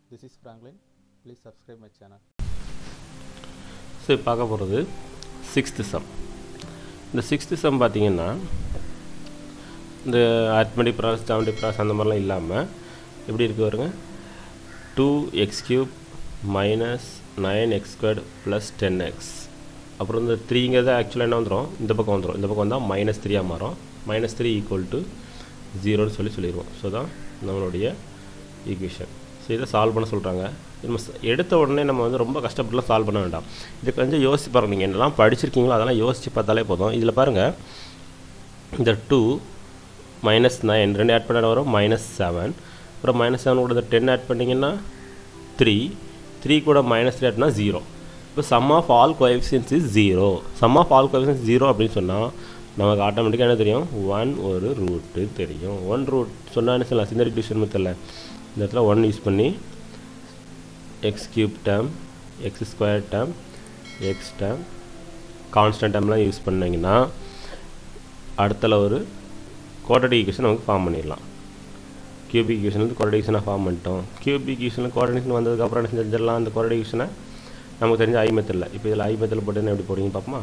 This is Franklin. Please subscribe my channel. So இப்போ பார்க்க போகிறது சிக்ஸ்த்து சம் இந்த சிக்ஸ்த்து சம் பார்த்தீங்கன்னா இந்த arithmetic ப்ராசஸ் ஜாமெட்ரிக் ப்ராசஸ் அந்த மாதிரிலாம் இல்லாமல் எப்படி இருக்கு பாருங்க two x cube minus nine x squared plus ten x அப்புறம் இந்த த்ரீங்கிறது ஆக்சுவலாக என்ன வந்துடும் இந்த பக்கம் வந்துடும் இந்த பக்கம் வந்தால் மைனஸ் த்ரீயாக மாறும் மைனஸ் த்ரீ ஈக்குவல் டு ஜீரோன்னு சொல்லி சொல்லிடுவோம் ஸோ தான் நம்மளுடைய ஈக்குவேஷன் ஸோ இதை சால்வ் பண்ண சொல்கிறாங்க நம்ம ச- எடுத்த உடனே நம்ம வந்து ரொம்ப கஷ்டப்பட்டுலாம் சால்வ் பண்ண வேண்டாம் இது கொஞ்சம் யோசிச்சு பாருங்க நீங்கள் என்னெல்லாம் படிச்சிருக்கீங்களோ அதெல்லாம் யோசிச்சு பார்த்தாலே போதும் இதில் பாருங்கள் இந்த டூ மைனஸ் நைன் ரெண்டு ஆட் பண்ண வரும் மைனஸ் செவன் அப்புறம் மைனஸ் செவன் கூட இந்த டென் ஆட் பண்ணிங்கன்னா த்ரீ த்ரீ கூட மைனஸ் த்ரீ ஆட்னா ஜீரோ இப்போ sum of all coefficients is zero sum of all coefficients zero அப்படின்னு சொன்னால் நமக்கு ஆட்டோமேட்டிக்காக என்ன தெரியும் ஒன் ஒரு ரூட்டு தெரியும் ஒன் ரூட் சொன்னால் என்ன சொல்லலாம் சிந்தரிக் டிவிஷன் மெத்தடில் இந்த இடத்துல ஒன் யூஸ் பண்ணி x cube term x square term x term constant டேர்ம்லாம் யூஸ் பண்ணிங்கன்னா அடுத்தல ஒரு குவாட்ரடிக் ஈக்குவேஷன் நமக்கு ஃபார்ம் பண்ணிடலாம் கியூபிக் ஈக்குவேஷன் வந்து குவாட்ரடிக் ஈக்குவேஷனாக ஃபார்ம் பண்ணிட்டோம் கியூபிக் ஈக்குவேஷன் குவாட்ரடிக் வந்ததுக்கப்புறம் என்ன செஞ்சிடலாம் அந்த குவாட்ரடிக் ஈக்குவேஷனை நமக்கு தெரிஞ்ச ஐ மெத்தடில் இப்போ இதில் ஐ மெத்தடில் போட்டு எப்படி போடுறீங்க பார்ப்போமா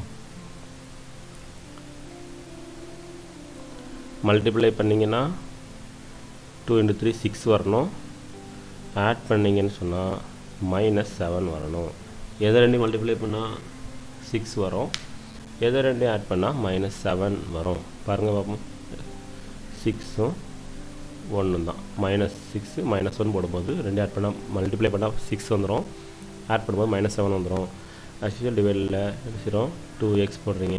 மல்டிப்ளை பண்ணிங்கன்னா டூ இன்ட்டு த்ரீ சிக்ஸ் வரணும் ஆட் பண்ணிங்கன்னு சொன்னால் மைனஸ் செவன் வரணும் எதை ரெண்டையும் மல்டிப்ளை பண்ணால் சிக்ஸ் வரும் எதை ரெண்டையும் ஆட் பண்ணால் மைனஸ் செவன் வரும் பாருங்கள் பார்ப்போம் சிக்ஸும் ஒன்று தான் மைனஸ் சிக்ஸு மைனஸ் ஒன் போடும்போது ரெண்டு ஆட் பண்ணால் மல்டிப்ளை பண்ணால் சிக்ஸ் வந்துடும் ஆட் பண்ணும்போது மைனஸ் செவன் வந்துடும் ஆக்சுவல் டிவைடில் என்ன செய்கிறோம் டூ எக்ஸ் போடுறீங்க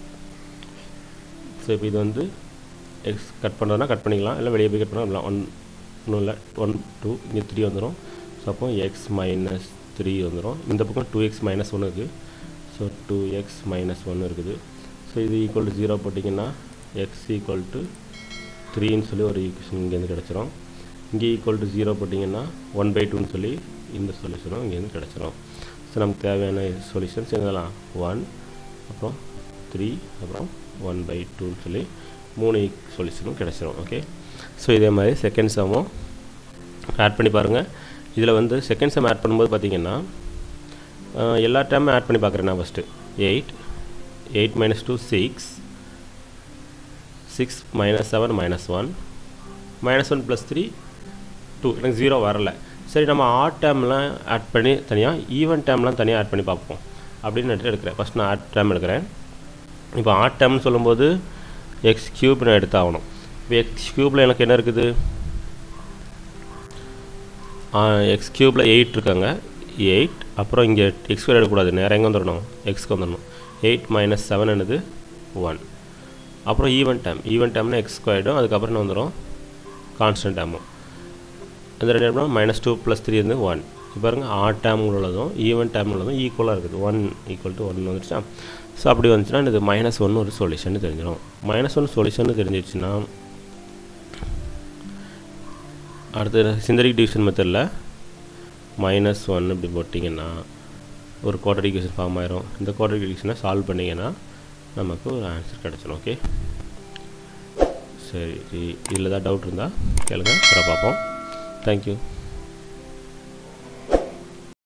ஸோ இப்போ இது வந்து எக்ஸ் கட் பண்ணுறதுனா கட் பண்ணிக்கலாம் இல்லை வெளியே போய் கட் பண்ணலாம் ஒன் ஒன்றும் இல்லை ஒன் டூ இங்கே த்ரீ வந்துடும் ஸோ அப்போ எக்ஸ் மைனஸ் த்ரீ வந்துடும் இந்த பக்கம் டூ எக்ஸ் மைனஸ் ஒன்று இருக்குது ஸோ டூ எக்ஸ் மைனஸ் ஒன்று இருக்குது ஸோ இது ஈக்குவல் டு ஜீரோ போட்டிங்கன்னா எக்ஸ் ஈக்குவல் டு த்ரீன்னு சொல்லி ஒரு ஈக்குவேஷன் இங்கேருந்து கிடச்சிரும் இங்கே ஈக்குவல் டு ஜீரோ போட்டிங்கன்னா ஒன் பை டூன்னு சொல்லி இந்த சொல்யூஷனும் இங்கேருந்து கிடச்சிரும் ஸோ நமக்கு தேவையான சொல்யூஷன்ஸ் என்னலாம் ஒன் அப்புறம் த்ரீ அப்புறம் ஒன் பை டூன்னு சொல்லி மூணு சொல்யூஷனும் கிடச்சிரும் ஓகே ஸோ இதே மாதிரி செகண்ட் சம்மும் ஆட் பண்ணி பாருங்கள் இதில் வந்து செகண்ட் சம் ஆட் பண்ணும்போது பார்த்தீங்கன்னா அஹ், எல்லா டைமும் ஆட் பண்ணி பார்க்குறேன் நான் first eight eight minus two six six minus seven minus one minus one plus three two எனக்கு ஜீரோ வரல சரி நம்ம ஆட் டேம்லாம் ஆட் பண்ணி தனியாக ஈவன் டேம்லாம் தனியாக ஆட் பண்ணி பார்ப்போம் அப்படின்னு எடுத்து எடுக்கிறேன் ஃபஸ்ட் நான் ஆட் டேம் எடுக்கிறேன் இப்போ ஆட் டேம்னு சொல்லும்போது எக்ஸ் கியூப் நான் எடுத்தாகணும் இப்போ எக்ஸ் கியூப்பில் எனக்கு என்ன இருக்குது எக்ஸ் கியூப்பில் எயிட் இருக்காங்க எயிட் அப்புறம் இங்கே எக்ஸ் ஸ்கொயர் எடுக்கக்கூடாது நேரம் எங்கே வந்துடணும் எக்ஸ்க்கு வந்துடணும் எயிட் மைனஸ் செவன் என்னது ஒன் அப்புறம் ஈவன் டைம் ஈவன் டைம்னா எக்ஸ் ஸ்கொயர்டும் அதுக்கப்புறம் என்ன வந்துடும் கான்ஸ்டன்ட் டேமும் இந்த ரெண்டு இடம்னா மைனஸ் டூ ப்ளஸ் த்ரீ வந்து ஒன் இப்போ பாருங்க ஆட் டேம் உள்ளதும் ஈவன் டேம் உள்ளதும் ஈக்குவலாக இருக்குது ஒன் ஈக்குவல் டு ஒன் வந்துருச்சா ஸோ அப்படி வந்துச்சுன்னா இது மைனஸ் ஒன்று ஒரு சொல்யூஷன் தெரிஞ்சிடும் மைனஸ் ஒன் சொல்யூஷன் தெரிஞ்சிச்சுன்னா அடுத்து சிந்தரிக் டிவிஷன் மெத்தடில் மைனஸ் ஒன் இப்படி போட்டிங்கன்னா ஒரு குவார்டர் ஈக்குவேஷன் ஃபார்ம் ஆயிரும் இந்த குவார்டர் ஈக்குவேஷனை சால்வ் பண்ணிங்கன்னா நமக்கு ஒரு ஆன்சர் கிடச்சிரும் ஓகே சரி இதில் தான் டவுட் இருந்தால் கேளுங்க அப்புறம் பார்ப்போம் தேங்க்யூ